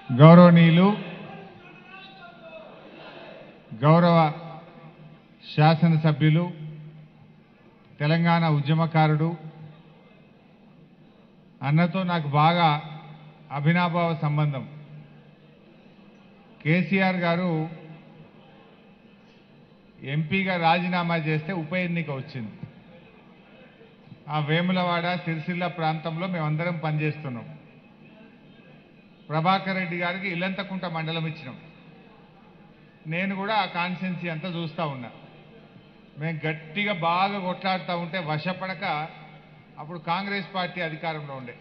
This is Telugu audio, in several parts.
గౌరవనీయులు గౌరవ శాసనసభ్యులు తెలంగాణ ఉద్యమకారుడు అన్నతో నాకు బాగా అభినాభావ సంబంధం కేసీఆర్ గారు ఎంపీగా రాజీనామా చేస్తే ఉప ఎన్నిక వచ్చింది ఆ వేములవాడ సిరిసిల్ల ప్రాంతంలో మేమందరం పనిచేస్తున్నాం ప్రభాకర్ రెడ్డి గారికి ఇల్లంతకుంట మండలం ఇచ్చినాం నేను కూడా ఆ కాన్స్టెన్సీ అంతా చూస్తూ ఉన్నా మేము గట్టిగా బాగా కొట్లాడుతూ ఉంటే వశపడక అప్పుడు కాంగ్రెస్ పార్టీ అధికారంలో ఉండే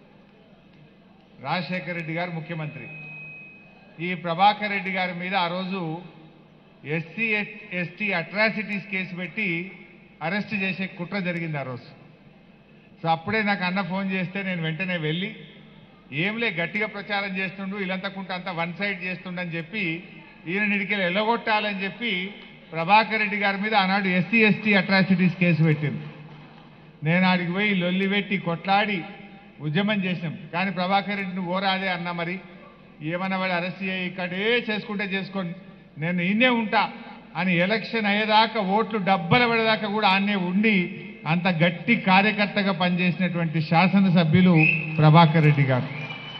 రాజశేఖర రెడ్డి గారు ముఖ్యమంత్రి ఈ ప్రభాకర్ రెడ్డి గారి మీద ఆ రోజు ఎస్సీ ఎస్టీ అట్రాసిటీస్ కేసు పెట్టి అరెస్ట్ చేసే కుట్ర జరిగింది ఆ రోజు సో అప్పుడే నాకు అన్న ఫోన్ చేస్తే నేను వెంటనే వెళ్ళి ఏంలే గట్టిగా ప్రచారం చేస్తుండు ఇలంతకుంట అంతా వన్ సైడ్ చేస్తుండని చెప్పి ఈయన నిడికెళ్ళి ఎల్లగొట్టాలని చెప్పి ప్రభాకర్ రెడ్డి గారి మీద ఆనాడు ఎస్సీ ఎస్టీ అట్రాసిటీస్ కేసు పెట్టింది నేను ఆడికి పోయి లొల్లి పెట్టి కొట్లాడి ఉద్యమం చేసినాం కానీ ప్రభాకర్ రెడ్డిని ఓరాదే అన్నా మరి ఏమన్నా వాడు అరెస్ట్ చేయి ఇక్కడే చేసుకుంటే చేసుకోండి నేను ఇన్నే ఉంటా అని ఎలక్షన్ అయ్యేదాకా ఓట్లు డబ్బల పడేదాకా కూడా ఆన్నే ఉండి అంత గట్టి కార్యకర్తగా పనిచేసినటువంటి శాసనసభ్యులు ప్రభాకర్ రెడ్డి గారు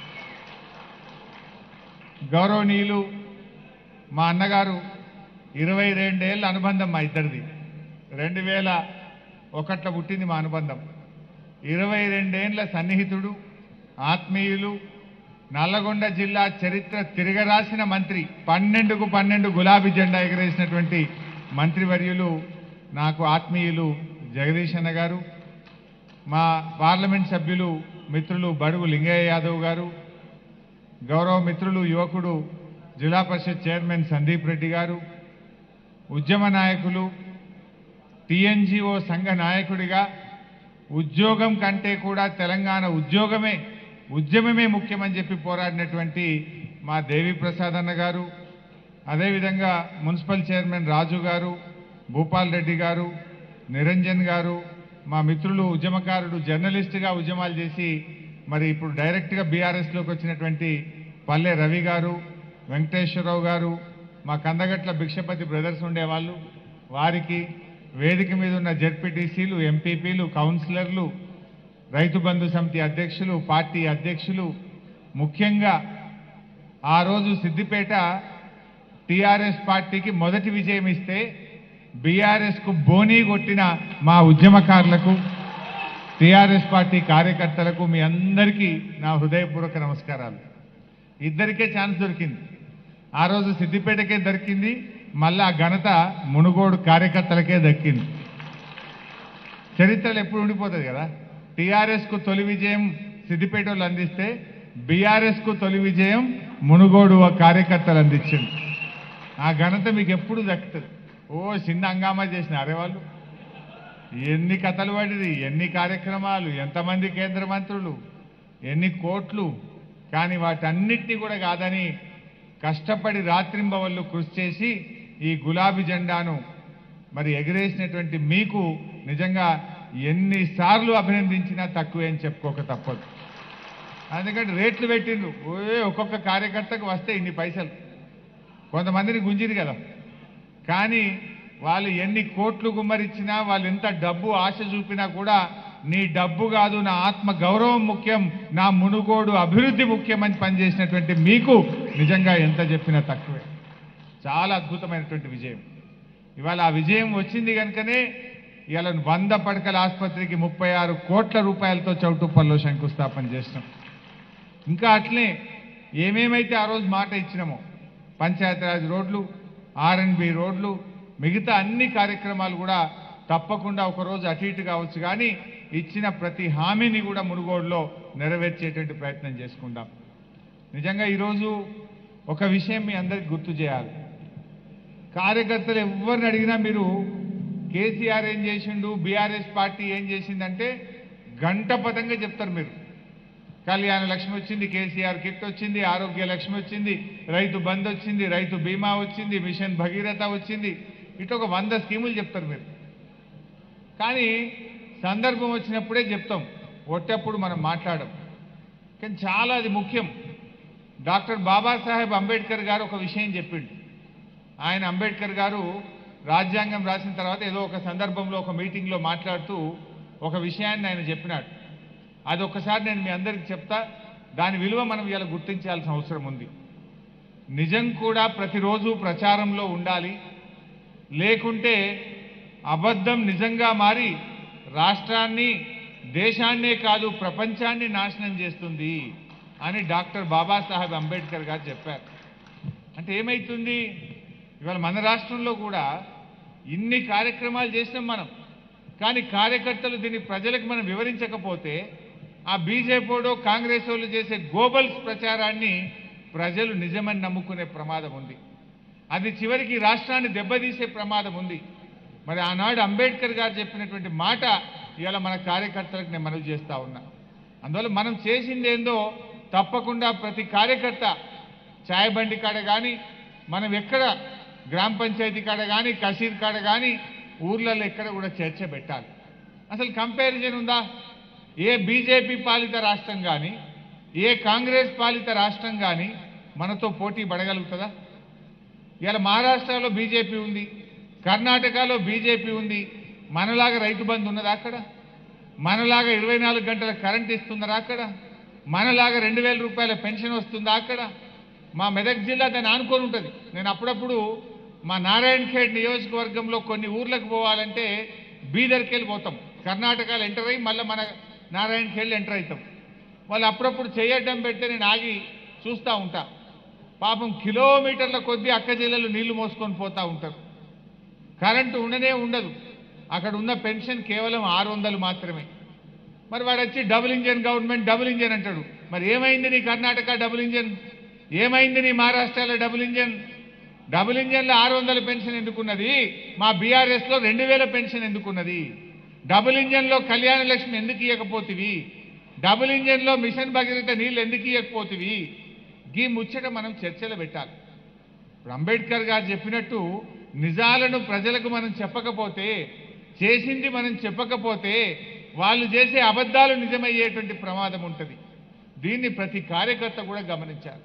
గౌరవనీయులు మా అన్నగారు ఇరవై రెండేళ్ల అనుబంధం మా ఇద్దరిది రెండు వేల ఒకట్ల పుట్టింది మా అనుబంధం ఇరవై రెండేండ్ల సన్నిహితుడు ఆత్మీయులు నల్లగొండ జిల్లా చరిత్ర తిరగరాసిన మంత్రి పన్నెండుకు పన్నెండు గులాబీ జెండా ఎగరేసినటువంటి మంత్రివర్యులు నాకు ఆత్మీయులు జగదీష్ అన్న గారు మా పార్లమెంట్ సభ్యులు మిత్రులు బడుగు లింగయ్య యాదవ్ గారు గౌరవ మిత్రులు యువకుడు జిల్లా పరిషత్ చైర్మన్ సందీప్ రెడ్డి గారు ఉద్యమ నాయకులు టీఎన్జిఓ సంఘ నాయకుడిగా ఉద్యోగం కంటే కూడా తెలంగాణ ఉద్యోగమే ఉద్యమమే ముఖ్యమని చెప్పి పోరాడినటువంటి మా దేవి ప్రసాద్ అన్న గారు అదేవిధంగా మున్సిపల్ చైర్మన్ రాజు గారు భూపాల్ రెడ్డి గారు నిరంజన్ గారు మా మిత్రులు ఉద్యమకారుడు జర్నలిస్టుగా ఉద్యమాలు చేసి మరి ఇప్పుడు డైరెక్ట్గా బీఆర్ఎస్లోకి వచ్చినటువంటి పల్లె రవి గారు వెంకటేశ్వరరావు గారు మా కందగట్ల భిక్షపతి బ్రదర్స్ ఉండేవాళ్ళు వారికి వేదిక మీద ఉన్న జెడ్పీటీసీలు ఎంపీపీలు కౌన్సిలర్లు రైతు బంధు సమితి అధ్యక్షులు పార్టీ అధ్యక్షులు ముఖ్యంగా ఆ రోజు సిద్దిపేట టీఆర్ఎస్ పార్టీకి మొదటి విజయం ఇస్తే బీఆర్ఎస్ కు బోనీ కొట్టిన మా ఉద్యమకారులకు టీఆర్ఎస్ పార్టీ కార్యకర్తలకు మీ అందరికీ నా హృదయపూర్వక నమస్కారాలు ఇద్దరికే ఛాన్స్ దొరికింది ఆ రోజు సిద్దిపేటకే దొరికింది మళ్ళా ఆ ఘనత మునుగోడు కార్యకర్తలకే దక్కింది చరిత్రలో ఎప్పుడు ఉండిపోతుంది కదా టీఆర్ఎస్ కు తొలి విజయం సిద్దిపేట వాళ్ళు అందిస్తే బీఆర్ఎస్ కు తొలి విజయం మునుగోడు ఆ కార్యకర్తలు అందించింది ఆ ఘనత మీకు ఎప్పుడు దక్కుతుంది ఓ చిన్న హంగామా చేసిన అరే వాళ్ళు ఎన్ని కథలు పడిది ఎన్ని కార్యక్రమాలు ఎంతమంది కేంద్ర మంత్రులు ఎన్ని కోట్లు కానీ వాటన్నిటినీ కూడా కాదని కష్టపడి రాత్రింబవళ్ళు కృషి చేసి ఈ గులాబీ జెండాను మరి ఎగరేసినటువంటి మీకు నిజంగా ఎన్నిసార్లు అభినందించినా తక్కువే అని చెప్పుకోక తప్పదు అందుకంటే రేట్లు పెట్టిండ్రు ఓే ఒక్కొక్క కార్యకర్తకు వస్తే ఇన్ని పైసలు కొంతమందిని గుంజిరు కదా కానీ వాళ్ళు ఎన్ని కోట్లు గుమ్మరిచ్చినా వాళ్ళు ఎంత డబ్బు ఆశ చూపినా కూడా నీ డబ్బు కాదు నా ఆత్మ గౌరవం ముఖ్యం నా మునుగోడు అభివృద్ధి ముఖ్యమని పనిచేసినటువంటి మీకు నిజంగా ఎంత చెప్పినా తక్కువే చాలా అద్భుతమైనటువంటి విజయం ఇవాళ ఆ విజయం వచ్చింది కనుకనే ఇవాళ వంద పడకల ఆసుపత్రికి ముప్పై ఆరు కోట్ల రూపాయలతో చౌటుప్పల్లో శంకుస్థాపన చేసినాం ఇంకా అట్లే ఏమేమైతే ఆ రోజు మాట ఇచ్చినామో పంచాయతీరాజ్ రోడ్లు ఆర్ఎన్బి రోడ్లు మిగతా అన్ని కార్యక్రమాలు కూడా తప్పకుండా ఒకరోజు అటు ఇటు కావచ్చు కానీ ఇచ్చిన ప్రతి హామీని కూడా మునుగోడులో నెరవేర్చేటువంటి ప్రయత్నం చేసుకుందాం నిజంగా ఈరోజు ఒక విషయం మీ అందరికి గుర్తు చేయాలి కార్యకర్తలు ఎవరిని అడిగినా మీరు కేసీఆర్ ఏం చేసిండు బీఆర్ఎస్ పార్టీ ఏం చేసిందంటే గంట పదంగా చెప్తారు మీరు కళ్యాణ లక్ష్మి వచ్చింది కేసీఆర్ కిట్ వచ్చింది ఆరోగ్య లక్ష్మి వచ్చింది రైతు బంద్ వచ్చింది రైతు బీమా వచ్చింది మిషన్ భగీరథ వచ్చింది ఇటు ఒక వంద స్కీములు చెప్తారు మీరు కానీ సందర్భం వచ్చినప్పుడే చెప్తాం ఒట్టప్పుడు మనం మాట్లాడం కానీ చాలా అది ముఖ్యం డాక్టర్ బాబాసాహెబ్ అంబేద్కర్ గారు ఒక విషయం చెప్పిండు ఆయన అంబేద్కర్ గారు రాజ్యాంగం రాసిన తర్వాత ఏదో ఒక సందర్భంలో ఒక మీటింగ్లో మాట్లాడుతూ ఒక విషయాన్ని ఆయన చెప్పినాడు అది ఒక్కసారి నేను మీ అందరికీ చెప్తా దాని విలువ మనం ఇలా గుర్తించాల్సిన అవసరం ఉంది నిజం కూడా ప్రతిరోజు ప్రచారంలో ఉండాలి లేకుంటే అబద్ధం నిజంగా మారి రాష్ట్రాన్ని దేశాన్నే కాదు ప్రపంచాన్ని నాశనం చేస్తుంది అని డాక్టర్ బాబాసాహెబ్ అంబేద్కర్ గారు చెప్పారు అంటే ఏమైతుంది ఇవాళ మన రాష్ట్రంలో కూడా ఇన్ని కార్యక్రమాలు చేసినాం మనం కానీ కార్యకర్తలు దీన్ని ప్రజలకు మనం వివరించకపోతే ఆ బీజేపీడో కాంగ్రెస్ వాళ్ళు చేసే గోబల్స్ ప్రచారాన్ని ప్రజలు నిజమని నమ్ముకునే ప్రమాదం ఉంది అది చివరికి రాష్ట్రాన్ని దెబ్బతీసే ప్రమాదం ఉంది మరి ఆనాడు అంబేద్కర్ గారు చెప్పినటువంటి మాట ఇవాళ మన కార్యకర్తలకు నేను మనవి చేస్తా ఉన్నా అందువల్ల మనం చేసింది ఏందో తప్పకుండా ప్రతి కార్యకర్త ఛాయ్ బండి కాడ కానీ మనం ఎక్కడ గ్రామ పంచాయతీ కాడ కానీ కసీర్ కాడ కానీ ఊర్లలో ఎక్కడ కూడా చర్చ పెట్టాలి అసలు కంపారిజన్ ఉందా ఏ బీజేపీ పాలిత రాష్ట్రం కానీ ఏ కాంగ్రెస్ పాలిత రాష్ట్రం కానీ మనతో పోటీ పడగలుగుతుందా ఇవాళ మహారాష్ట్రలో బీజేపీ ఉంది కర్ణాటకలో బీజేపీ ఉంది మనలాగా రైతు బంధు ఉన్నదా అక్కడ మనలాగా ఇరవై నాలుగు గంటల కరెంట్ ఇస్తుందా అక్కడ మనలాగా రెండు వేల రూపాయల పెన్షన్ వస్తుందా అక్కడ మా మెదక్ జిల్లా దాన్ని ఆనుకొని ఉంటుంది నేను అప్పుడప్పుడు మా నారాయణ ఖేడ్ నియోజకవర్గంలో కొన్ని ఊర్లకు పోవాలంటే బీదర్కి వెళ్ళి పోతాం కర్ణాటకలో ఎంటర్ అయ్యి మళ్ళీ మన నారాయణ ఖేడ్ ఎంటర్ అవుతాం వాళ్ళు అప్పుడప్పుడు చేయడం పెడితే నేను ఆగి చూస్తూ ఉంటా పాపం కిలోమీటర్ల కొద్దీ అక్క జిల్లలు నీళ్లు మోసుకొని పోతా ఉంటారు కరెంటు ఉండనే ఉండదు అక్కడ ఉన్న పెన్షన్ కేవలం ఆరు వందలు మాత్రమే మరి వాడు వచ్చి double engine government double engine అంటాడు మరి ఏమైంది నీ కర్ణాటక డబుల్ ఇంజన్ ఏమైంది నీ మహారాష్ట్రలో డబుల్ ఇంజన్ డబుల్ ఇంజన్లో ఆరు వందల పెన్షన్ ఎందుకున్నది మా బీఆర్ఎస్లో రెండు వేల పెన్షన్ ఎందుకున్నది డబుల్ ఇంజన్లో కళ్యాణ లక్ష్మి ఎందుకు ఇవ్వకపోతివి డబుల్ ఇంజన్లో మిషన్ భగీరథ నీళ్ళు ఎందుకు ఇవ్వకపోతివి గీ ముచ్చట మనం చర్చలు పెట్టాలి ఇప్పుడు అంబేద్కర్ గారు చెప్పినట్టు నిజాలను ప్రజలకు మనం చెప్పకపోతే చేసింది మనం చెప్పకపోతే వాళ్ళు చేసే అబద్ధాలు నిజమయ్యేటువంటి ప్రమాదం ఉంటుంది దీన్ని ప్రతి కార్యకర్త కూడా గమనించాలి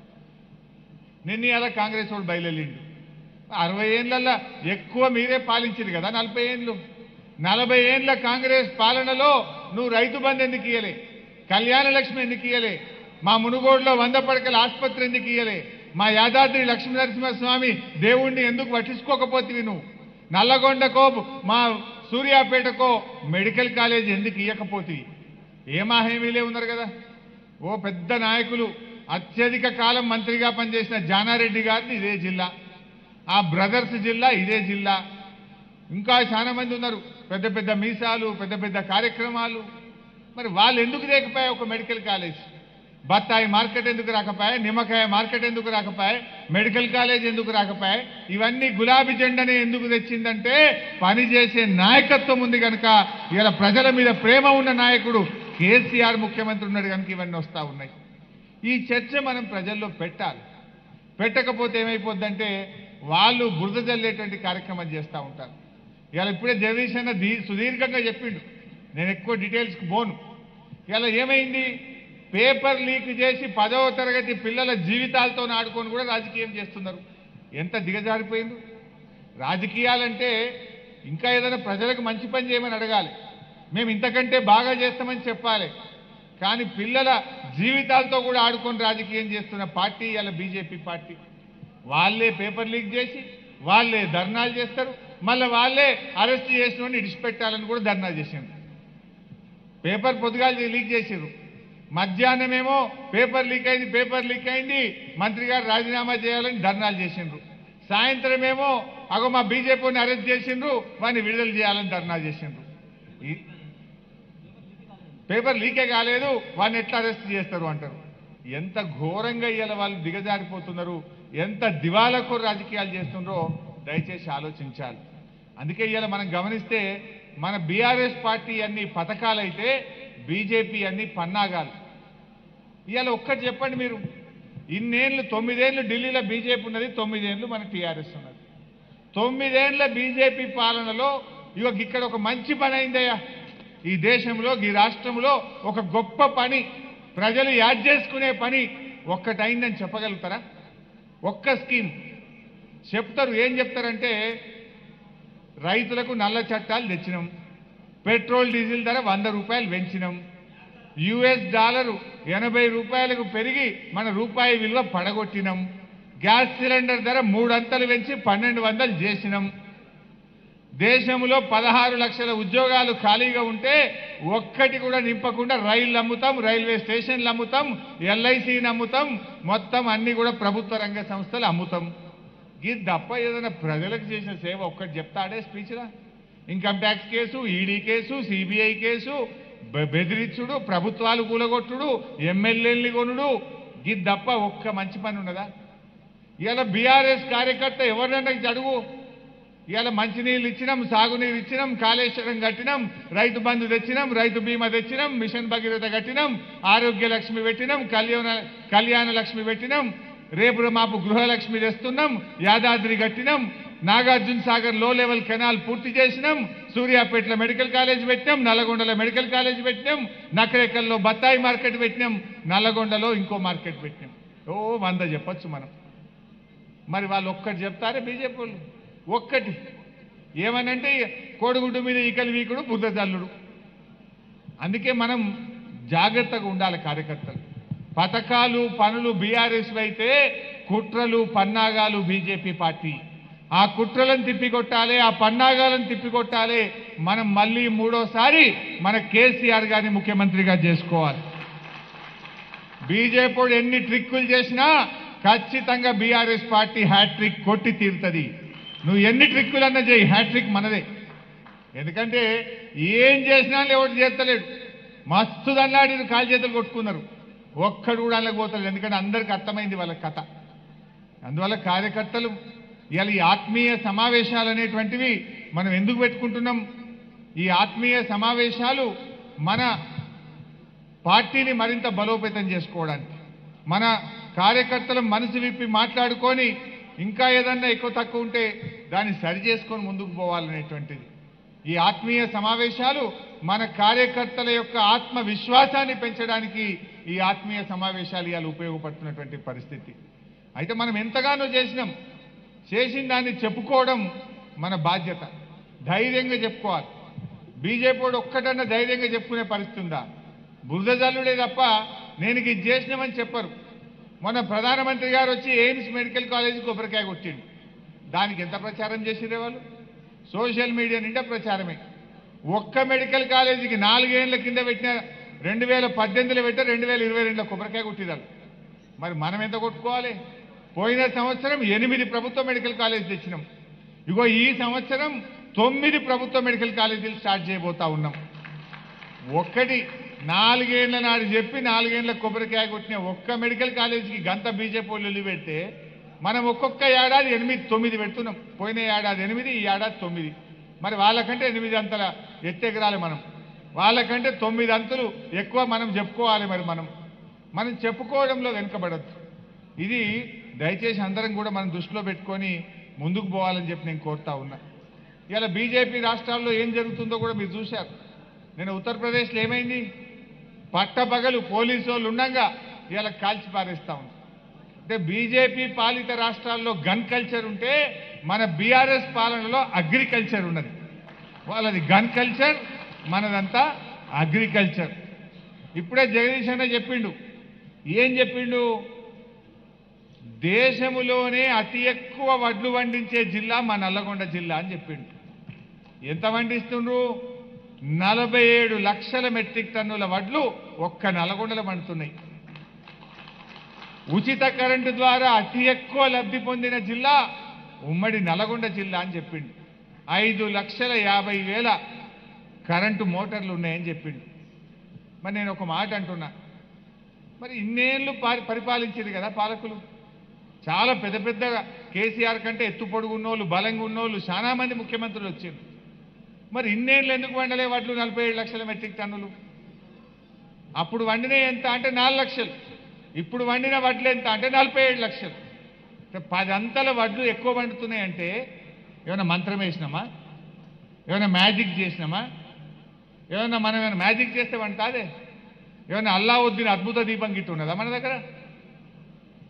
నిన్న అలా కాంగ్రెస్ వాడు బయలుదేరిండు అరవై ఏళ్ళల్లో ఎక్కువ మీరే పాలించింది కదా నలభై ఏళ్ళు నలభై ఏండ్ల కాంగ్రెస్ పాలనలో నువ్వు రైతు బంధు ఎందుకు ఇయ్యలే కళ్యాణ లక్ష్మి ఎందుకు ఇయ్యలే మా మునుగోడులో వంద పడకల ఆసుపత్రి ఎందుకు ఇయ్యలే మా యాదాద్రి లక్ష్మీ నరసింహస్వామి దేవుణ్ణి ఎందుకు పట్టించుకోకపోతివి నువ్వు నల్లగొండకో మా సూర్యాపేటకో మెడికల్ కాలేజ్ ఎందుకు ఇయ్యకపోతివి ఏమా హామీలే ఉన్నారు కదా ఓ పెద్ద నాయకులు అత్యధిక కాలం మంత్రిగా పనిచేసిన జానారెడ్డి గారిది ఇదే జిల్లా ఆ బ్రదర్స్ జిల్లా ఇదే జిల్లా ఇంకా చాలా మంది ఉన్నారు పెద్ద పెద్ద మీసాలు పెద్ద పెద్ద కార్యక్రమాలు మరి వాళ్ళు ఎందుకు లేకపోయా ఒక మెడికల్ కాలేజ్ బత్తాయి మార్కెట్ ఎందుకు రాకపోయా నిమ్మకాయ మార్కెట్ ఎందుకు రాకపోయా మెడికల్ కాలేజ్ ఎందుకు రాకపోయా ఇవన్నీ గులాబీ జెండానే ఎందుకు తెచ్చిందంటే పనిచేసే నాయకత్వం ఉంది కనుక ఇలా ప్రజల మీద ప్రేమ ఉన్న నాయకుడు కేసీఆర్ ముఖ్యమంత్రి ఉన్నాడు కనుక ఇవన్నీ వస్తూ ఉన్నాయి ఈ చర్చ మనం ప్రజల్లో పెట్టాలి పెట్టకపోతే ఏమైపోద్దంటే వాళ్ళు బురద జల్లేటువంటి కార్యక్రమం చేస్తూ ఉంటారు ఇలా ఇప్పుడే జగదీష్ అన్న దీ సుదీర్ఘంగా చెప్పిండు నేను ఎక్కువ డీటెయిల్స్కి పోను ఇలా ఏమైంది పేపర్ లీక్ చేసి పదవ తరగతి పిల్లల జీవితాలతో ఆడుకొని కూడా రాజకీయం చేస్తున్నారు ఎంత దిగజారిపోయింది రాజకీయాలంటే ఇంకా ఏదైనా ప్రజలకు మంచి పని చేయమని అడగాలి మేము ఇంతకంటే బాగా చేస్తామని చెప్పాలి కానీ పిల్లల జీవితాలతో కూడా ఆడుకొని రాజకీయం చేస్తున్న పార్టీ ఇలా బీజేపీ పార్టీ వాళ్ళే పేపర్ లీక్ చేసి వాళ్ళే ధర్నాలు చేస్తారు మళ్ళీ వాళ్ళే అరెస్ట్ చేసిన వాడిని ఇడిచిపెట్టాలని కూడా ధర్నా చేసిండ్రు పేపర్ పొద్దుగాలు లీక్ చేసారు మధ్యాహ్నమేమో పేపర్ లీక్ అయింది పేపర్ లీక్ అయింది మంత్రి గారు రాజీనామా చేయాలని ధర్నాలు చేసిండ్రు సాయంత్రమేమో అగో మా బీజేపీని అరెస్ట్ చేసిండ్రు వాడిని విడుదల చేయాలని ధర్నా చేసిండ్రు ఈ- పేపర్ లీకే కాలేదు వాడిని ఎట్లా అరెస్ట్ చేస్తారు అంటారు ఎంత ఘోరంగా ఇవాళ వాళ్ళు దిగజారిపోతున్నారు ఎంత దివాలకు రాజకీయాలు చేస్తున్నారో దయచేసి ఆలోచించాలి అందుకే ఇవాళ మనం గమనిస్తే మన బీఆర్ఎస్ పార్టీ అన్ని పథకాలైతే బీజేపీ అన్ని పన్నాగాలు ఇవాళ ఒక్కటి చెప్పండి మీరు ఇన్నేళ్ళు తొమ్మిదేళ్ళు ఢిల్లీలో బీజేపీ ఉన్నది తొమ్మిదేళ్ళు మన టీఆర్ఎస్ ఉన్నది తొమ్మిదేళ్ల బీజేపీ పాలనలో ఇగో ఇక్కడ ఒక మంచి పని అయిందయ్యా ఈ దేశంలో ఈ రాష్ట్రంలో ఒక గొప్ప పని ప్రజలు యాడ్ చేసుకునే పని ఒక్కటైందని చెప్పగలుగుతారా ఒక్క స్కీమ్ చెప్తారు ఏం చెప్తారంటే రైతులకు నల్ల చట్టాలు తెచ్చినాం పెట్రోల్ డీజిల్ ధర వంద రూపాయలు పెంచినాం యుఎస్ డాలరు ఎనభై రూపాయలకు పెరిగి మన రూపాయి విలువ పడగొట్టినాం గ్యాస్ సిలిండర్ ధర మూడంతలు పెంచి పన్నెండు వందలు చేసినాం దేశంలో పదహారు లక్షల ఉద్యోగాలు ఖాళీగా ఉంటే ఒక్కటి కూడా నింపకుండా రైళ్లు అమ్ముతాం రైల్వే స్టేషన్లు అమ్ముతాం ఎల్ఐసిని అమ్ముతాం మొత్తం అన్ని కూడా ప్రభుత్వ రంగ సంస్థలు అమ్ముతాం ఇది తప్ప ఏదైనా ప్రజలకు చేసిన సేవ ఒక్కటి చెప్తాడే స్పీచ్లా income tax case ED case CBI case బె- బెదిరించుడు ప్రభుత్వాలు కూలగొట్టుడు ఎమ్మెల్యేల్ని కొనుడు ఇది తప్ప ఒక్క మంచి పని ఉన్నదా ఇవాళ బీఆర్ఎస్ కార్యకర్త ఎవరినన్నా అడుగు ఇవాళ మంచినీళ్ళు ఇచ్చినాం సాగునీరు ఇచ్చినాం కాళేశ్వరం కట్టినాం రైతు బంధు తెచ్చినాం రైతు బీమా తెచ్చినాం మిషన్ భగీరథ కట్టినాం ఆరోగ్య లక్ష్మి పెట్టినాం కళ్యాణ కళ్యాణ లక్ష్మి పెట్టినాం రేపు మాపు గృహలక్ష్మి తెస్తున్నాం యాదాద్రి కట్టినాం నాగార్జున సాగర్ లో లెవెల్ కెనాల్ పూర్తి చేసినాం సూర్యాపేటలో మెడికల్ కాలేజ్ పెట్టినాం నల్లగొండలో మెడికల్ కాలేజ్ పెట్టినాం నకరేకల్లో బత్తాయి మార్కెట్ పెట్టినాం నల్లగొండలో ఇంకో మార్కెట్ పెట్టినాం ఓ వంద చెప్పొచ్చు మనం మరి వాళ్ళు ఒక్కటి చెప్తారే బీజేపీ వాళ్ళు ఒక్కటి ఏమనంటే కోడిగుడ్డు మీద ఈకలు వీకుడు బుద్ధ జల్లుడు అందుకే మనం జాగ్రత్తగా ఉండాలి కార్యకర్తలు పథకాలు పనులు బీఆర్ఎస్ అయితే కుట్రలు పన్నాగాలు బీజేపీ పార్టీ ఆ కుట్రలను తిప్పికొట్టాలి ఆ పన్నాగాలను తిప్పికొట్టాలి మనం మళ్ళీ మూడోసారి మన కేసీఆర్ గారిని ముఖ్యమంత్రిగా చేసుకోవాలి బీజేపీ ఎన్ని ట్రిక్కులు చేసినా ఖచ్చితంగా బీఆర్ఎస్ పార్టీ హ్యాట్రిక్ కొట్టి తీరుతుంది నువ్వు ఎన్ని ట్రిక్కులన్నా చేయి హ్యాట్రిక్ మనదే ఎందుకంటే ఏం చేసినా ఎవరు చేస్తలేడు మస్తు దన్నాడి కాలు చేతులు కొట్టుకున్నారు ఒక్కడు కూడా అందులోకి పోతలేడు ఎందుకంటే అందరికీ అర్థమైంది వాళ్ళ కథ అందువల్ల కార్యకర్తలు ఇవాళ ఈ ఆత్మీయ సమావేశాలు అనేటువంటివి మనం ఎందుకు పెట్టుకుంటున్నాం ఈ ఆత్మీయ సమావేశాలు మన పార్టీని మరింత బలోపేతం చేసుకోవడానికి మన కార్యకర్తల మనసు విప్పి మాట్లాడుకొని ఇంకా ఏదన్నా ఎక్కువ తక్కువ ఉంటే దాన్ని సరి చేసుకొని ముందుకు పోవాలనేటువంటిది ఈ ఆత్మీయ సమావేశాలు మన కార్యకర్తల యొక్క ఆత్మ విశ్వాసాన్ని పెంచడానికి ఈ ఆత్మీయ సమావేశాలు ఇవాళ ఉపయోగపడుతున్నటువంటి పరిస్థితి అయితే మనం ఎంతగానో చేసినాం చేసిన దాన్ని చెప్పుకోవడం మన బాధ్యత ధైర్యంగా చెప్పుకోవాలి బీజేపీ వాడు ఒక్కటన్నా ధైర్యంగా చెప్పుకునే పరిస్థితి ఉందా బురద జల్లుడే తప్ప నేను ఇది చేసినామని చెప్పరు మొన్న ప్రధానమంత్రి గారు వచ్చి ఎయిమ్స్ మెడికల్ కాలేజ్ కొబ్బరికాయ కొట్టిండు దానికి ఎంత ప్రచారం చేసిరే వాళ్ళు సోషల్ మీడియా నిండా ప్రచారమే ఒక్క మెడికల్ కాలేజీకి నాలుగేళ్ల కింద పెట్టిన రెండు వేల పద్దెనిమిదిలో పెట్టారు రెండు వేల ఇరవై రెండులో కొబ్బరికాయ కొట్టిరారు మరి మనం ఎంత కొట్టుకోవాలి పోయిన సంవత్సరం ఎనిమిది ప్రభుత్వ మెడికల్ కాలేజ్ తెచ్చినాం ఇగో ఈ సంవత్సరం తొమ్మిది ప్రభుత్వ మెడికల్ కాలేజీలు స్టార్ట్ చేయబోతా ఉన్నాం ఒక్కటి నాలుగేళ్ల నాడు చెప్పి నాలుగేళ్ల కొబ్బరికాయ కొట్టిన ఒక్క మెడికల్ కాలేజీకి గంత బీజేపీ వాళ్ళు పెడితే మనం ఒక్కొక్క ఏడాది ఎనిమిది తొమ్మిది పెడుతున్నాం పోయిన ఏడాది ఎనిమిది ఈ ఏడాది తొమ్మిది మరి వాళ్ళకంటే ఎనిమిది అంతల ఎత్తెగరాలి మనం వాళ్ళకంటే తొమ్మిది అంతులు ఎక్కువ మనం చెప్పుకోవాలి మరి మనం మనం చెప్పుకోవడంలో వెనుకబడద్దు ఇది దయచేసి అందరం కూడా మనం దృష్టిలో పెట్టుకొని ముందుకు పోవాలని చెప్పి నేను కోరుతా ఉన్నా ఇలా బీజేపీ రాష్ట్రాల్లో ఏం జరుగుతుందో కూడా మీరు చూశారు నేను ఉత్తరప్రదేశ్లో ఏమైంది పట్టపగలు పోలీసు వాళ్ళు ఉండగా ఇలా కాల్చి పారేస్తా ఉంది అంటే బీజేపీ పాలిత రాష్ట్రాల్లో గన్ కల్చర్ ఉంటే మన బీఆర్ఎస్ పాలనలో అగ్రికల్చర్ ఉన్నది వాళ్ళది గన్ కల్చర్ మనదంతా అగ్రికల్చర్ ఇప్పుడే జగదీష్ అన్న చెప్పిండు ఏం చెప్పిండు దేశములోనే అతి ఎక్కువ వడ్లు పండించే జిల్లా మా నల్లగొండ జిల్లా అని చెప్పిండు ఎంత పండిస్తుండ్రు నలభై ఏడు లక్షల మెట్రిక్ టన్నుల వడ్లు ఒక్క నల్గొండలో పండుతున్నాయి ఉచిత కరెంటు ద్వారా అతి ఎక్కువ లబ్ధి పొందిన జిల్లా ఉమ్మడి నల్గొండ జిల్లా అని చెప్పిండు ఐదు లక్షల యాభై వేల కరెంటు మోటార్లు ఉన్నాయని చెప్పిండు మరి నేను ఒక మాట అంటున్నా మరి ఇన్నేళ్ళు పారి పరిపాలించింది కదా పాలకులు చాలా పెద్ద పెద్దగా కేసీఆర్ కంటే ఎత్తు పొడుగున్నోళ్ళు బలంగా ఉన్నోళ్ళు చాలా మంది ముఖ్యమంత్రులు వచ్చారు మరి ఇన్నేళ్ళు ఎందుకు వండలే వడ్లు నలభై ఏడు లక్షల మెట్రిక్ టన్నులు అప్పుడు వండినవి ఎంత అంటే నాలుగు లక్షలు ఇప్పుడు వండిన వడ్లు ఎంత అంటే నలభై ఏడు లక్షలు అంటే పది అంతల వడ్లు ఎక్కువ వండుతున్నాయి అంటే ఏమైనా మంత్రం వేసినామా ఏమైనా మ్యాజిక్ చేసినామా ఏమైనా మనం ఏమైనా మ్యాజిక్ చేస్తే వంటాదే ఏమైనా అల్లావుద్దీన్ అద్భుత దీపం గిట్టు ఉన్నదా మన దగ్గర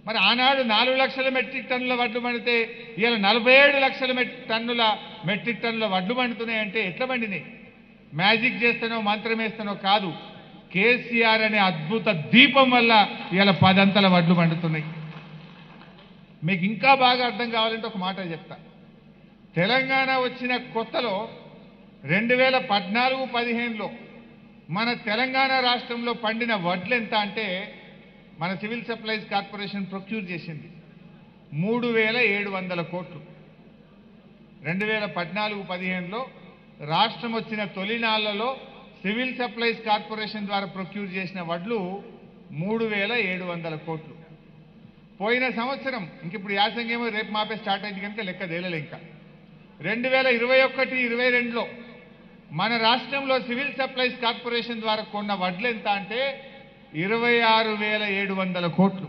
మరి ఆనాడు నాలుగు లక్షల మెట్రిక్ టన్నుల వడ్లు పండితే ఇవాళ నలభై ఏడు లక్షల మెట్ టన్నుల మెట్రిక్ టన్నుల వడ్లు పండుతున్నాయంటే ఎట్లా పండినాయి మ్యాజిక్ చేస్తానో మంత్రం వేస్తానో కాదు కేసీఆర్ అనే అద్భుత దీపం వల్ల ఇవాళ పదంతల వడ్లు పండుతున్నాయి మీకు ఇంకా బాగా అర్థం కావాలంటే ఒక మాట చెప్తా తెలంగాణ వచ్చిన కొత్తలో రెండు వేల పద్నాలుగు పదిహేనులో మన తెలంగాణ రాష్ట్రంలో పండిన వడ్లు ఎంత అంటే మన సివిల్ సప్లైస్ కార్పొరేషన్ ప్రొక్యూర్ చేసింది మూడు వేల ఏడు వందల కోట్లు రెండు వేల పద్నాలుగు పదిహేనులో రాష్ట్రం వచ్చిన తొలినాళ్లలో సివిల్ సప్లైస్ కార్పొరేషన్ ద్వారా ప్రొక్యూర్ చేసిన వడ్లు మూడు వేల ఏడు వందల కోట్లు పోయిన సంవత్సరం ఇంక ఇప్పుడు యాసంగేమో రేపు మాపే స్టార్ట్ అయింది కనుక లెక్క తేలలే ఇంకా రెండు వేల ఇరవై ఒకటి ఇరవై రెండులో మన రాష్ట్రంలో సివిల్ సప్లైస్ కార్పొరేషన్ ద్వారా కొన్న వడ్లు ఎంత అంటే ఇరవై ఆరు వేల ఏడు వందల కోట్లు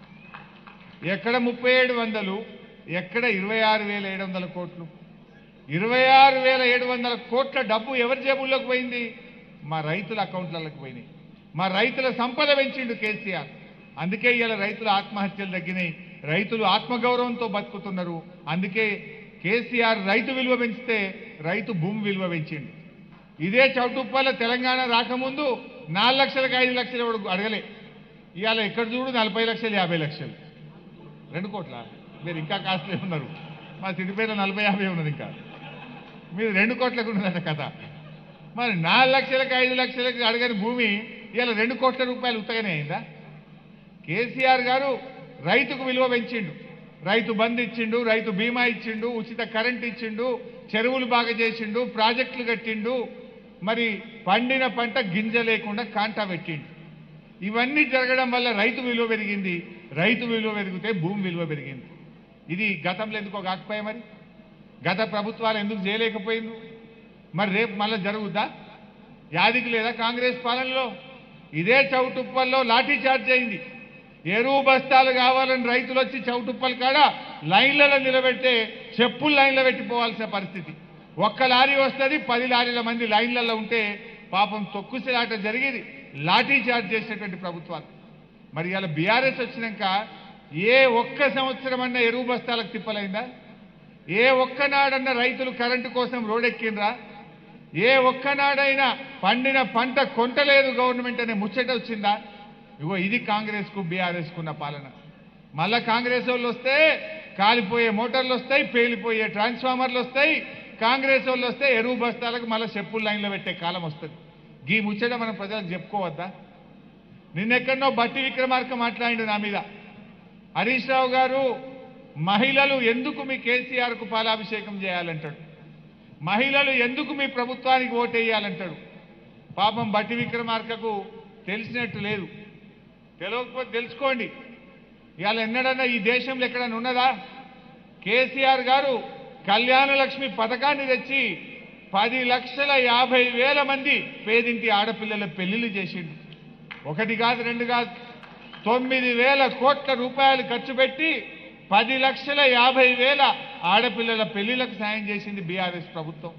ఎక్కడ ముప్పై ఏడు వందలు ఎక్కడ ఇరవై ఆరు వేల ఏడు వందల కోట్లు ఇరవై ఆరు వేల ఏడు వందల కోట్ల డబ్బు ఎవరి జేబుల్లోకి పోయింది మా రైతుల అకౌంట్లలోకి పోయినాయి మా రైతుల సంపద పెంచిండు కేసీఆర్ అందుకే ఇవాళ రైతుల ఆత్మహత్యలు తగ్గినాయి రైతులు ఆత్మగౌరవంతో బతుకుతున్నారు అందుకే కేసీఆర్ రైతు విలువ పెంచితే రైతు భూమి విలువ పెంచిండు ఇదే చౌటుప్పల తెలంగాణ రాకముందు నాలుగు లక్షలకు ఐదు లక్షలు ఎవడు అడగలే ఇవాళ ఎక్కడ చూడు నలభై లక్షలు యాభై లక్షలు రెండు కోట్ల మీరు ఇంకా కాస్ట్లీ ఉన్నారు మా సిద్దిపేట నలభై యాభై ఉన్నది ఇంకా మీరు రెండు కోట్లకు ఉన్నదట కథ మరి నాలుగు లక్షలకు ఐదు లక్షలకు అడగని భూమి ఇవాళ రెండు కోట్ల రూపాయలు ఉత్తగానే అయిందా కేసీఆర్ గారు రైతుకు విలువ పెంచిండు రైతు బంద్ ఇచ్చిండు రైతు బీమా ఇచ్చిండు ఉచిత కరెంట్ ఇచ్చిండు చెరువులు బాగా చేసిండు ప్రాజెక్టులు కట్టిండు మరి పండిన పంట గింజ లేకుండా కాంటా పెట్టిండు ఇవన్నీ జరగడం వల్ల రైతు విలువ పెరిగింది రైతు విలువ పెరిగితే భూమి విలువ పెరిగింది ఇది గతంలో ఎందుకో కాకపోయా మరి గత ప్రభుత్వాలు ఎందుకు చేయలేకపోయింది మరి రేపు మళ్ళీ జరుగుద్దా యాదికి లేదా కాంగ్రెస్ పాలనలో ఇదే చౌటుప్పల్లో లాఠీ చార్జ్ అయింది ఎరువు బస్తాలు కావాలని రైతులు వచ్చి చౌటుప్పల్ కాడ లైన్లలో నిలబెట్టే చెప్పులు లైన్లో పెట్టిపోవాల్సిన పరిస్థితి ఒక్క లారీ వస్తుంది పది లారీల మంది లైన్లలో ఉంటే పాపం తొక్కుసిలాట జరిగేది లాఠీ చార్జ్ చేసేటువంటి ప్రభుత్వాలు మరి ఇలా బీఆర్ఎస్ వచ్చినాక ఏ ఒక్క సంవత్సరం అన్న ఎరువు బస్తాలకు తిప్పలైందా ఏ ఒక్కనాడన్న రైతులు కరెంటు కోసం రోడెక్కిండ్రా ఏ ఒక్కనాడైనా పండిన పంట కొంటలేదు గవర్నమెంట్ అనే ముచ్చట వచ్చిందా ఇగో ఇది కాంగ్రెస్ కు బీఆర్ఎస్ కున్న పాలన మళ్ళా కాంగ్రెస్ వాళ్ళు వస్తే కాలిపోయే మోటార్లు వస్తాయి పేలిపోయే ట్రాన్స్ఫార్మర్లు వస్తాయి కాంగ్రెస్ వాళ్ళు వస్తే ఎరువు బస్తాలకు మళ్ళీ చెప్పులు లైన్లో పెట్టే కాలం వస్తుంది గీ ముచ్చట మనం ప్రజలకు చెప్పుకోవద్దా నిన్నెక్కడనో బట్టి విక్రమార్క మాట్లాడిండు నా మీద హరీష్ రావు గారు మహిళలు ఎందుకు మీ కేసీఆర్ కు పాలాభిషేకం చేయాలంటాడు మహిళలు ఎందుకు మీ ప్రభుత్వానికి ఓటేయాలంటాడు పాపం బట్టి విక్రమార్కకు తెలిసినట్టు లేదు తెలియకపోతే తెలుసుకోండి ఇవాళ ఎన్నడన్నా ఈ దేశంలో ఎక్కడన్నా ఉన్నదా కేసీఆర్ గారు కళ్యాణ లక్ష్మి పథకాన్ని తెచ్చి పది లక్షల యాభై వేల మంది పేదింటి ఆడపిల్లల పెళ్లిళ్ళు చేసిండు ఒకటి కాదు రెండు కాదు తొమ్మిది వేల కోట్ల రూపాయలు ఖర్చు పెట్టి పది లక్షల యాభై వేల ఆడపిల్లల పెళ్లిలకు సాయం చేసింది బీఆర్ఎస్ ప్రభుత్వం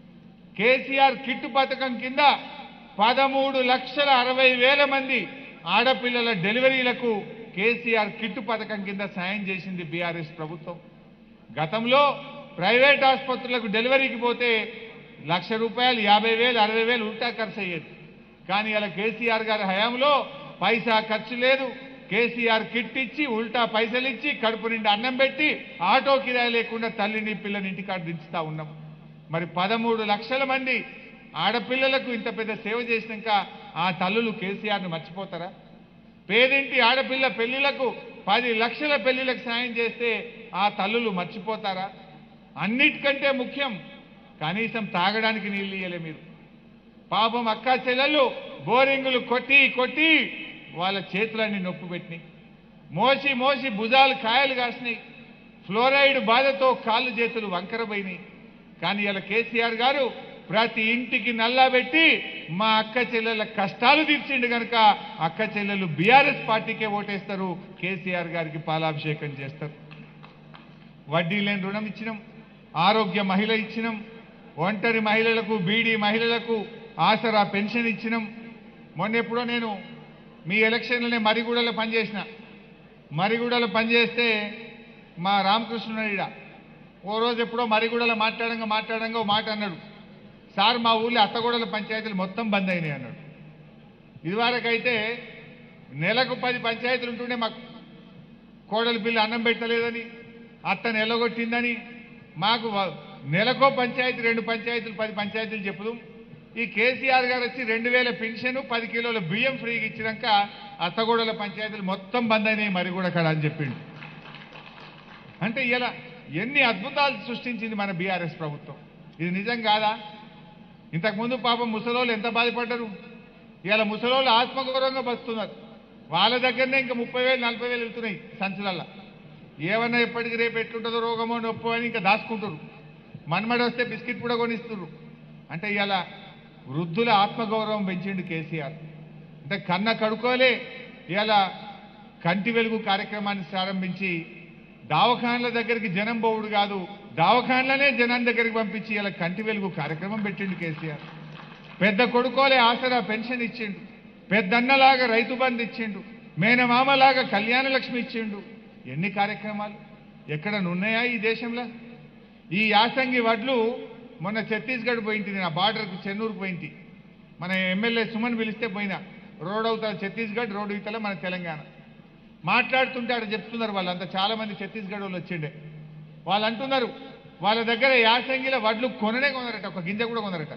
కేసీఆర్ కిట్టు పథకం కింద పదమూడు లక్షల అరవై వేల మంది ఆడపిల్లల డెలివరీలకు కేసీఆర్ కిట్టు పథకం కింద సాయం చేసింది బీఆర్ఎస్ ప్రభుత్వం గతంలో ప్రైవేట్ ఆసుపత్రులకు డెలివరీకి పోతే లక్ష రూపాయలు యాభై వేలు అరవై వేలు ఉల్టా ఖర్చు అయ్యేది కానీ ఇలా కేసీఆర్ గారి హయాంలో పైసా ఖర్చు లేదు కేసీఆర్ కిట్ ఇచ్చి ఉల్టా పైసలు ఇచ్చి కడుపు నిండా అన్నం పెట్టి ఆటో కిరాయి లేకుండా తల్లిని పిల్లని ఇంటికాడ దించుతా ఉన్నాం మరి పదమూడు లక్షల మంది ఆడపిల్లలకు ఇంత పెద్ద సేవ చేసినాక ఆ తల్లులు కేసీఆర్ను మర్చిపోతారా పేదింటి ఆడపిల్ల పెళ్లిలకు పది లక్షల పెళ్లిలకు సాయం చేస్తే ఆ తల్లులు మర్చిపోతారా అన్నిటికంటే ముఖ్యం కనీసం తాగడానికి నీళ్ళు ఇయ్యలే మీరు పాపం అక్క చెల్లెళ్ళు బోరింగులు కొట్టి కొట్టి వాళ్ళ చేతులన్నీ నొప్పి పెట్టినాయి మోసి మోసి భుజాలు కాయలు కాసినాయి ఫ్లోరైడ్ బాధతో కాళ్ళు చేతులు వంకరపోయినాయి కానీ ఇలా కేసీఆర్ గారు ప్రతి ఇంటికి నల్లా పెట్టి మా అక్క చెల్లెల కష్టాలు తీర్చిండు కనుక అక్క చెల్లెలు బీఆర్ఎస్ పార్టీకే ఓటేస్తారు కేసీఆర్ గారికి పాలాభిషేకం చేస్తారు వడ్డీ లేని రుణం ఇచ్చినాం ఆరోగ్య మహిళ ఇచ్చినాం ఒంటరి మహిళలకు బీడీ మహిళలకు ఆసరా పెన్షన్ ఇచ్చినాం మొన్న ఎప్పుడో నేను మీ ఎలక్షన్లోనే మరిగూడలో పనిచేసిన మరిగూడలో పనిచేస్తే మా రామకృష్ణుడు ఓ రోజు ఎప్పుడో మరిగూడలో మాట్లాడంగా మాట్లాడంగా ఓ మాట అన్నాడు సార్ మా ఊళ్ళో అత్తగూడల పంచాయతీలు మొత్తం బంద్ అయినాయి అన్నాడు ఇదివరకైతే నెలకు పది పంచాయతీలు ఉంటుండే మాకు కోడలి పిల్ల అన్నం పెట్టలేదని అత్త నెలగొట్టిందని మాకు వ- నెలకో పంచాయతీ రెండు పంచాయతీలు పది పంచాయతీలు చెప్పుదాం ఈ కేసీఆర్ గారు వచ్చి రెండు వేల పెన్షన్ పది కిలోల బియ్యం ఫ్రీగా ఇచ్చినాక అత్తగూడల పంచాయతీలు మొత్తం బంద్ అయినాయి మరి కూడా అక్కడ అని చెప్పిండు అంటే ఇలా ఎన్ని అద్భుతాలు సృష్టించింది మన బీఆర్ఎస్ ప్రభుత్వం ఇది నిజం కాదా ఇంతకుముందు పాపం ముసలోళ్ళు ఎంత బాధపడ్డారు ఇవాళ ముసలోళ్ళు ఆత్మగౌరవంగా బతుకుతున్నారు వాళ్ళ దగ్గరనే ఇంకా ముప్పై వేలు నలభై వేలు వెళ్తున్నాయి సంచులల్లా ఏమన్నా ఎప్పటికి రేపు ఎట్లుంటుందో రోగమో నొప్పో అని ఇంకా దాచుకుంటారు మన్మడి వస్తే బిస్కెట్ కూడా కొనిస్తున్నారు అంటే ఇవాళ వృద్ధుల ఆత్మగౌరవం పెంచిండు కేసీఆర్ అంటే కన్న కడుకోలే ఇవాళ కంటి వెలుగు కార్యక్రమాన్ని ప్రారంభించి దావఖాన్ల దగ్గరికి జనం పోవుడు కాదు దావఖాన్లనే జనం దగ్గరికి పంపించి ఇలా కంటి వెలుగు కార్యక్రమం పెట్టిండు కేసీఆర్ పెద్ద కొడుకోలే ఆసరా పెన్షన్ ఇచ్చిండు పెద్దన్నలాగా రైతు బంధు ఇచ్చిండు మేనమామలాగా కళ్యాణ లక్ష్మి ఇచ్చిండు ఎన్ని కార్యక్రమాలు ఎక్కడ ఉన్నాయా ఈ దేశంలో ఈ యాసంగి వడ్లు మొన్న ఛత్తీస్గఢ్ పోయింటి నేను ఆ బార్డర్కు చెన్నూరుకు పోయింటి మన ఎమ్మెల్యే సుమన్ పిలిస్తే పోయినా రోడ్ అవుతా ఛత్తీస్గఢ్ రోడ్ ఇతల మన తెలంగాణ మాట్లాడుతుంటే అక్కడ చెప్తున్నారు వాళ్ళంతా చాలా మంది ఛత్తీస్గఢ్ వాళ్ళు వచ్చిండే వాళ్ళు అంటున్నారు వాళ్ళ దగ్గర యాసంగిలో వడ్లు కొననే కొనరట ఒక గింజ కూడా కొనరట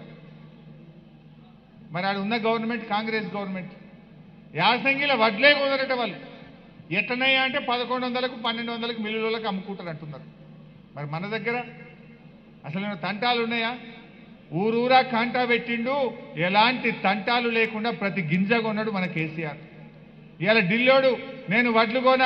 మరి ఆడ ఉన్న గవర్నమెంట్ కాంగ్రెస్ గవర్నమెంట్ యాసంగిలో వడ్లే కొనరట వాళ్ళు ఎట్టనయ్యా అంటే పదకొండు వందలకు పన్నెండు వందలకు మిల్లులకు అమ్ముకుంటారు అంటున్నారు మరి మన దగ్గర అసలు ఏమైనా తంటాలు ఉన్నాయా ఊరూరా కాంటా పెట్టిండు ఎలాంటి తంటాలు లేకుండా ప్రతి గింజ కొన్నాడు మన కేసీఆర్ ఇవాళ ఢిల్లోడు నేను వడ్లు కొనా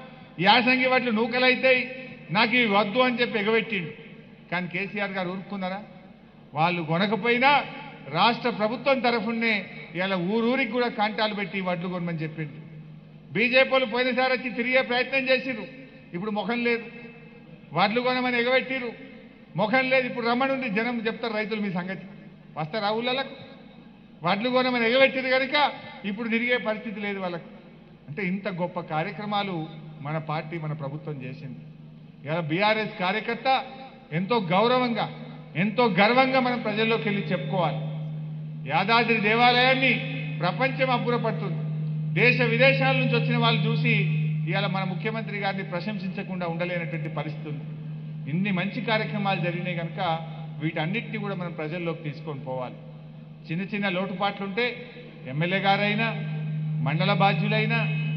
యాసంగి వడ్లు నూకలైతాయి నాకు ఇవి వద్దు అని చెప్పి ఎగబెట్టిండు కానీ కేసీఆర్ గారు ఊరుకున్నారా వాళ్ళు కొనకపోయినా రాష్ట్ర ప్రభుత్వం తరఫునే ఇలా ఊరూరికి కూడా కాంటాలు పెట్టి వడ్లు కొనమని చెప్పిండు బీజేపీ వాళ్ళు పోయినసారి వచ్చి తిరిగే ప్రయత్నం చేసిర్రు ఇప్పుడు ముఖం లేదు వడ్లు కొనమని ఎగబెట్టిర్రు ముఖం లేదు ఇప్పుడు రమ్మనుండి జనం చెప్తారు రైతులు మీ సంగతి వస్తారా ఊళ్ళకు వడ్లు కొనమని ఎగబెట్టిరు కనుక ఇప్పుడు తిరిగే పరిస్థితి లేదు వాళ్ళకు అంటే ఇంత గొప్ప కార్యక్రమాలు మన పార్టీ మన ప్రభుత్వం చేసింది ఇలా బీఆర్ఎస్ కార్యకర్త ఎంతో గౌరవంగా ఎంతో గర్వంగా మనం ప్రజల్లోకి వెళ్ళి చెప్పుకోవాలి యాదాద్రి దేవాలయాన్ని ప్రపంచం అబ్బురపడుతుంది దేశ విదేశాల నుంచి వచ్చిన వాళ్ళు చూసి ఇవాళ మన ముఖ్యమంత్రి గారిని ప్రశంసించకుండా ఉండలేనటువంటి పరిస్థితి ఉంది ఇన్ని మంచి కార్యక్రమాలు జరిగినాయి కనుక వీటన్నిటిని కూడా మనం ప్రజల్లోకి తీసుకొని పోవాలి చిన్న చిన్న లోటుపాట్లుంటే ఎమ్మెల్యే గారైనా మండల బాధ్యులైనా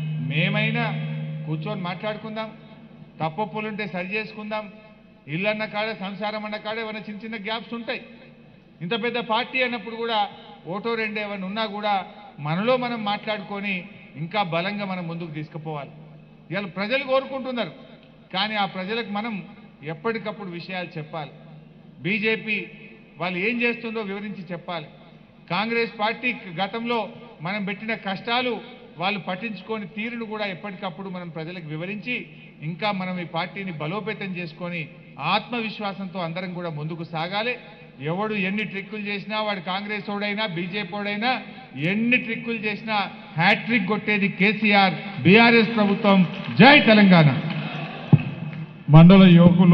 మేమైనా కూర్చొని మాట్లాడుకుందాం తప్పొప్పులుంటే సరి చేసుకుందాం ఇల్లన్న కాడ సంసారం అన్న కాడ ఏమైనా చిన్న చిన్న గ్యాప్స్ ఉంటాయి ఇంత పెద్ద పార్టీ అన్నప్పుడు కూడా ఓటో రెండు ఏమైనా ఉన్నా కూడా మనలో మనం మాట్లాడుకొని ఇంకా బలంగా మనం ముందుకు తీసుకుపోవాలి ఇవాళ ప్రజలు కోరుకుంటున్నారు కానీ ఆ ప్రజలకు మనం ఎప్పటికప్పుడు విషయాలు చెప్పాలి బీజేపీ వాళ్ళు ఏం చేస్తుందో వివరించి చెప్పాలి కాంగ్రెస్ పార్టీ గతంలో మనం పెట్టిన కష్టాలు వాళ్ళు పట్టించుకొని తీరును కూడా ఎప్పటికప్పుడు మనం ప్రజలకు వివరించి ఇంకా మనం ఈ పార్టీని బలోపేతం చేసుకొని ఆత్మవిశ్వాసంతో అందరం కూడా ముందుకు సాగాలి ఎవడు ఎన్ని ట్రిక్కులు చేసినా వాడు కాంగ్రెస్ ఓడైనా బీజేపీ ఓడైనా ఎన్ని ట్రిక్కులు చేసినా హ్యాట్రిక్ కొట్టేది కేసీఆర్ బీఆర్ఎస్ ప్రభుత్వం జై తెలంగాణ మండల యువకులు